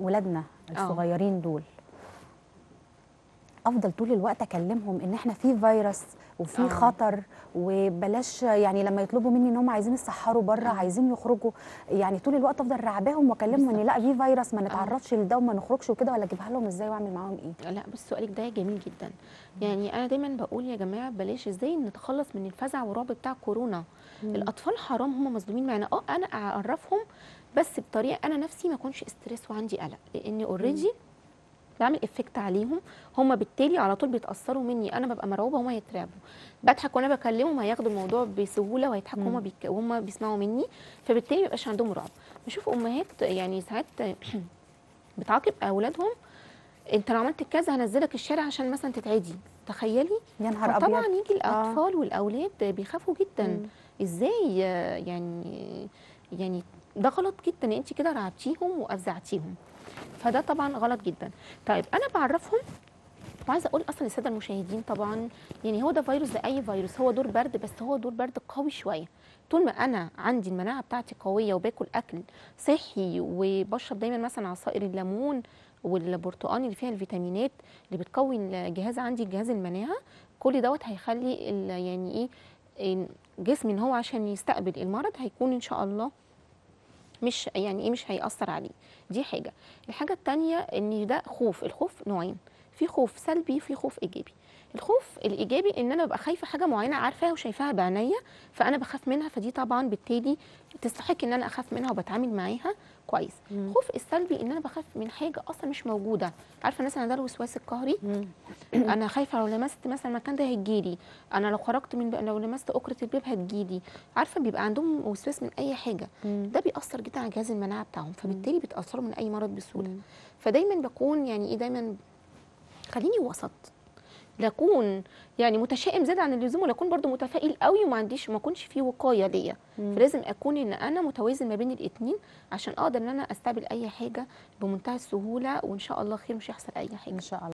ولادنا الصغيرين دول افضل طول الوقت اكلمهم ان احنا في فيروس وفي آه. خطر وبلاش يعني لما يطلبوا مني ان هم عايزين يسحروا بره آه. عايزين يخرجوا يعني طول الوقت افضل رعباهم واكلمهم ان لا في فيروس ما نتعرضش لده وما نخرجش وكده ولا اجيبها لهم ازاي واعمل معاهم ايه لا بس سؤالك ده جميل جدا يعني انا دايما بقول يا جماعه بلاش ازاي نتخلص من الفزع والرعب بتاع كورونا الاطفال حرام هم مظلومين معانا اه انا اعرفهم بس بطريقه انا نفسي ما اكونش استرس وعندي قلق لان اوريدي بعمل افكت عليهم هم بالتالي على طول بيتاثروا مني انا ببقى مرعوبه هم يترعبوا بضحك وانا بكلمهم هياخدوا الموضوع بسهوله وهيضحكوا هم بيك... وهم بيسمعوا مني فبالتالي ما يبقاش عندهم رعب بشوف امهات يعني ساعات بتعاقب اولادهم انت لو عملت كذا هنزلك الشارع عشان مثلا تتعدي تخيلي يا نهار طبعا ابيض يجي الاطفال والاولاد بيخافوا جدا مم. ازاي آه، يعني يعني ده غلط جدا انت كده رعبتيهم وافزعتيهم فده طبعا غلط جدا طيب انا بعرفهم وعايزه اقول اصلا للساده المشاهدين طبعا يعني هو ده فيروس زي اي فيروس هو دور برد بس هو دور برد قوي شويه طول ما انا عندي المناعه بتاعتي قويه وباكل اكل صحي وبشرب دايما مثلا عصائر الليمون والبرتقال اللي فيها الفيتامينات اللي بتقوي الجهاز عندي جهاز المناعه كل دوت هيخلي ال- يعني ايه إن جسمي ان هو عشان يستقبل المرض هيكون ان شاء الله مش يعني ايه مش هيأثر عليه دي حاجه الحاجه التانية ان ده خوف الخوف نوعين في خوف سلبي في خوف ايجابي الخوف الايجابي ان انا ببقى خايفه حاجه معينه عارفاها وشايفاها بعينيا فانا بخاف منها فدي طبعا بالتالي تستحق ان انا اخاف منها وبتعامل معاها كويس الخوف السلبي ان انا بخاف من حاجه اصلا مش موجوده عارفه الناس عندها الوسواس القهري انا خايفه لو لمست مثلا المكان ده هيجيلي انا لو خرجت من لو لمست اكره الباب هتجيلي عارفه بيبقى عندهم وسواس من اي حاجه ده بيأثر جدا على جهاز المناعه بتاعهم فبالتالي بيتأثروا من اي مرض بسهوله فدايما بكون يعني ايه دايما خليني وسط لا اكون يعني متشائم زياده عن اللزوم ولا اكون برضو متفائل قوي وما عنديش ما اكونش فيه وقايه ليا فلازم اكون ان انا متوازن ما بين الاثنين عشان اقدر ان انا استقبل اي حاجه بمنتهى السهوله وان شاء الله خير مش هيحصل اي حاجه ان شاء الله